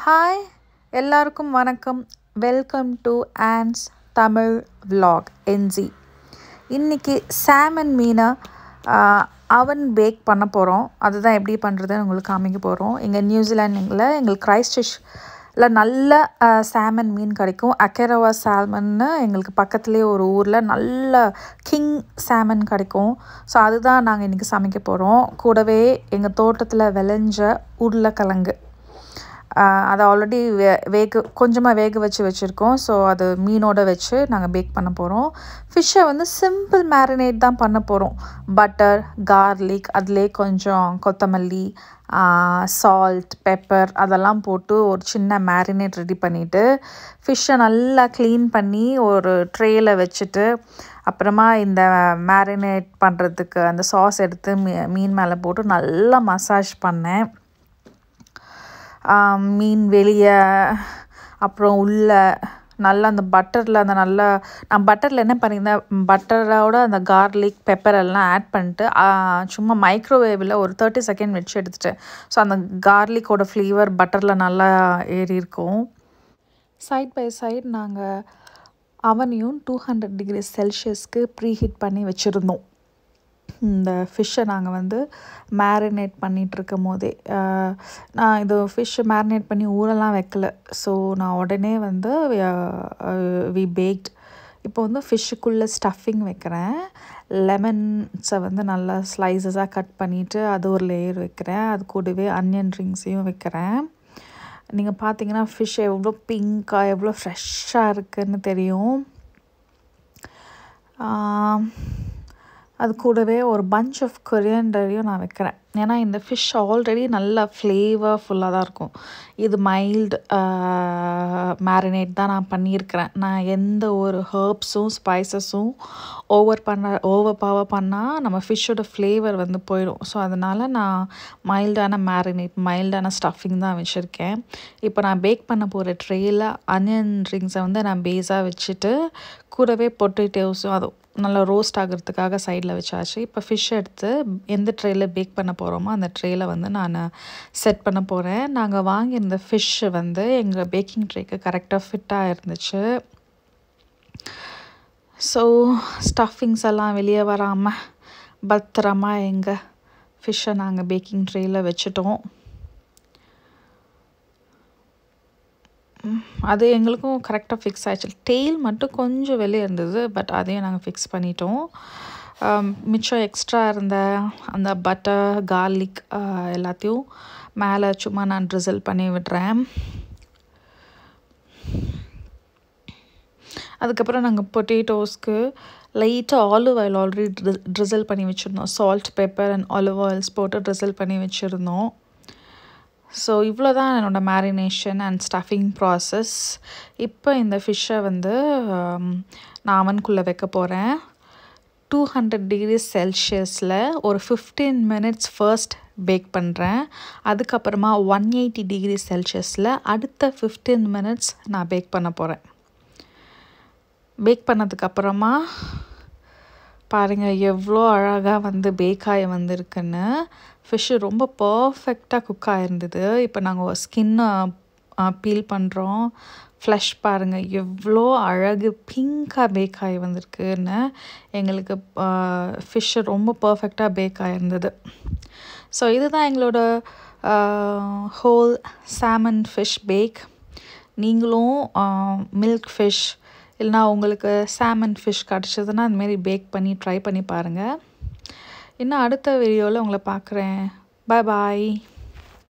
hi எல்லாருக்கும் வணக்கம் welcome to Ann's Tamil vlog என்ஜி இன்றைக்கி சாமன் மீனை அவன் பேக் பண்ண போகிறோம் அதுதான் எப்படி பண்ணுறதுன்னு உங்களுக்கு காமிக்க போகிறோம் இங்கே நியூசிலாண்டில் எங்களுக்கு கிரைஸ்டிஷில் நல்ல சாமன் மீன் கிடைக்கும் அக்கேரவா சால்மன்னு எங்களுக்கு பக்கத்துலேயே ஒரு ஊரில் நல்ல கிங் சாமன் கிடைக்கும் ஸோ அதுதான் நாங்கள் இன்றைக்கி சமைக்க போகிறோம் கூடவே எங்கள் தோட்டத்தில் விளைஞ்ச உருளைக்கிழங்கு ஆஹ் அதை ஆல்ரெடி வே வேக கொஞ்சமாக வேக வச்சு வச்சுருக்கோம் ஸோ அது மீனோட வச்சு நாங்கள் பேக் பண்ண போகிறோம் ஃபிஷ்ஷை வந்து சிம்பிள் மேரினேட் தான் பண்ண போகிறோம் பட்டர் கார்லிக் அதிலே கொஞ்சம் கொத்தமல்லி சால்ட் பெப்பர் அதெல்லாம் போட்டு ஒரு சின்ன மேரினேட் ரெடி பண்ணிவிட்டு ஃபிஷ்ஷை நல்லா க்ளீன் பண்ணி ஒரு ட்ரேயில் வச்சுட்டு அப்புறமா இந்த மேரினேட் பண்ணுறதுக்கு அந்த சாஸ் எடுத்து மீ மீன் மேலே போட்டு நல்லா மசாஜ் பண்ணேன் ஆஹ் மீன் வெளியே அப்புறம் உள்ள நல்லா அந்த பட்டரில் அந்த நல்லா நான் பட்டரில் என்ன பண்ணியிருந்தேன் பட்டரோட அந்த கார்லிக் பெப்பர் எல்லாம் ஆட் பண்ணிட்டு ஆஹ் சும்மா மைக்ரோவேவில் ஒரு தேர்ட்டி செகண்ட் வச்சு எடுத்துட்டேன் ஸோ அந்த கார்லிக்கோட ஃப்ளேவர் பட்டரில் நல்லா ஏறி இருக்கும் சைட் பை சைட் நாங்கள் அவனையும் டூ ஹண்ட்ரட் டிகிரி செல்சியஸ்க்கு ப்ரீ ஹீட் பண்ணி வச்சுருந்தோம் இந்த ஃபிஷ்ஷை நாங்கள் வந்து மேரினேட் பண்ணிகிட்டு இருக்கும் போதே ஆஹ் நான் இது ஃபிஷ்ஷை மேரினேட் பண்ணி ஊரெல்லாம் வைக்கல ஸோ நான் உடனே வந்து வி பேக்ட் இப்போ வந்து ஃபிஷ்ஷுக்குள்ளே ஸ்டஃபிங் வைக்கிறேன் லெமன்ஸை வந்து நல்லா ஸ்லைசஸாக கட் பண்ணிவிட்டு அது ஒரு லேயர் வைக்கிறேன் அது கூடவே அன்யன் ரிங்ஸையும் வைக்கிறேன் நீங்கள் பார்த்தீங்கன்னா ஃபிஷ் எவ்வளோ பிங்க்காக எவ்வளோ ஃப்ரெஷ்ஷாக இருக்குதுன்னு தெரியும் அது கூடவே ஒரு பஞ்ச் ஆஃப் கொரியண்டரையும் நான் வைக்கிறேன் ஏன்னா இந்த ஃபிஷ் ஆல்ரெடி நல்லா ஃப்ளேவர்ஃபுல்லாக தான் இருக்கும் இது மைல்டு மேரினேட் தான் நான் பண்ணியிருக்கிறேன் நான் எந்த ஒரு ஹர்ப்ஸும் ஸ்பைசஸும் ஓவர் பண்ண ஓவர் பவர் பண்ணால் நம்ம ஃபிஷ்ஷோட ஃப்ளேவர் வந்து போயிடும் ஸோ அதனால் நான் மைல்டான மேரினேட் மைல்டான ஸ்டஃபிங் தான் வச்சுருக்கேன் இப்போ நான் பேக் பண்ண போகிற ட்ரேயில் அனியன் ரிங்ஸை வந்து நான் பேஸாக வச்சுட்டு கூடவே பொட்டேட்டோஸும் அதுவும் நல்லா ரோஸ்ட் ஆகிறதுக்காக சைடில் வச்சாச்சு இப்போ ஃபிஷ் எடுத்து எந்த ட்ரேயில் பேக் பண்ண போகிறோமோ அந்த ட்ரேயில் வந்து நான் செட் பண்ண போகிறேன் நாங்கள் வாங்கியிருந்த ஃபிஷ் வந்து எங்கள் பேக்கிங் ட்ரேக்கு கரெக்டாக ஃபிட்டாக இருந்துச்சு ஸோ ஸ்டஃபிங்ஸ் எல்லாம் வெளியே வராமல் பத்திரமா எங்கள் ஃபிஷ்ஷை நாங்கள் பேக்கிங் ட்ரேயில் வச்சுட்டோம் அது எங்களுக்கும் கரெக்டாக ஃபிக்ஸ் ஆயிடுச்சு டெய்ல் மட்டும் கொஞ்சம் வெளியே இருந்தது பட் அதையும் நாங்கள் ஃபிக்ஸ் பண்ணிட்டோம் மிச்சம் எக்ஸ்ட்ரா இருந்த அந்த பட்டர் கார்லிக் எல்லாத்தையும் மேலே சும்மா நான் ட்ரிசல் பண்ணி விடுறேன் அதுக்கப்புறம் நாங்கள் பொட்டேட்டோஸ்க்கு லைட்டாக ஆலிவ் ஆயில் ஆல்ரெடி ட்ரி ட்ரிசல் பண்ணி வச்சுருந்தோம் salt pepper and olive oils போட்டு ட்ரிசல் பண்ணி வச்சுருந்தோம் ஸோ இவ்வளோ தான் என்னோடய மேரினேஷன் அண்ட் ஸ்டஃபிங் ப்ராசஸ் இப்போ இந்த ஃபிஷ்ஷை வந்து நான் அவனுக்குள்ளே வைக்க போகிறேன் டூ ஹண்ட்ரட் டிகிரி செல்சியஸில் ஒரு ஃபிஃப்டீன் மினிட்ஸ் ஃபர்ஸ்ட் பேக் பண்ணுறேன் அதுக்கப்புறமா ஒன் எயிட்டி டிகிரி செல்சியஸில் அடுத்த ஃபிஃப்டீன் மினிட்ஸ் நான் பேக் பண்ண போகிறேன் பேக் பண்ணதுக்கப்புறமா பாருங்கள் எவ்வளோ அழகாக வந்து பேக்காய் வந்திருக்குன்னு ஃபிஷ்ஷு ரொம்ப பர்ஃபெக்டாக குக் ஆகிருந்தது இப்போ நாங்கள் ஸ்கின்னை பீல் பண்ணுறோம் ஃப்ளஷ் பாருங்கள் எவ்வளோ அழகு பிங்காக பேக் ஆகி வந்திருக்குன்னு எங்களுக்கு ஃபிஷ்ஷு ரொம்ப பர்ஃபெக்டாக பேக் ஆகிருந்தது ஸோ இதுதான் எங்களோட ஹோல் சாமன் ஃபிஷ் பேக் நீங்களும் மில்க் ஃபிஷ் இல்லைனா உங்களுக்கு சாமன் ஃபிஷ் கிடச்சதுன்னா அதுமாரி பேக் பண்ணி ட்ரை பண்ணி பாருங்கள் இன்னும் அடுத்த வீடியோவில் உங்களை பார்க்குறேன் பாய் பாய்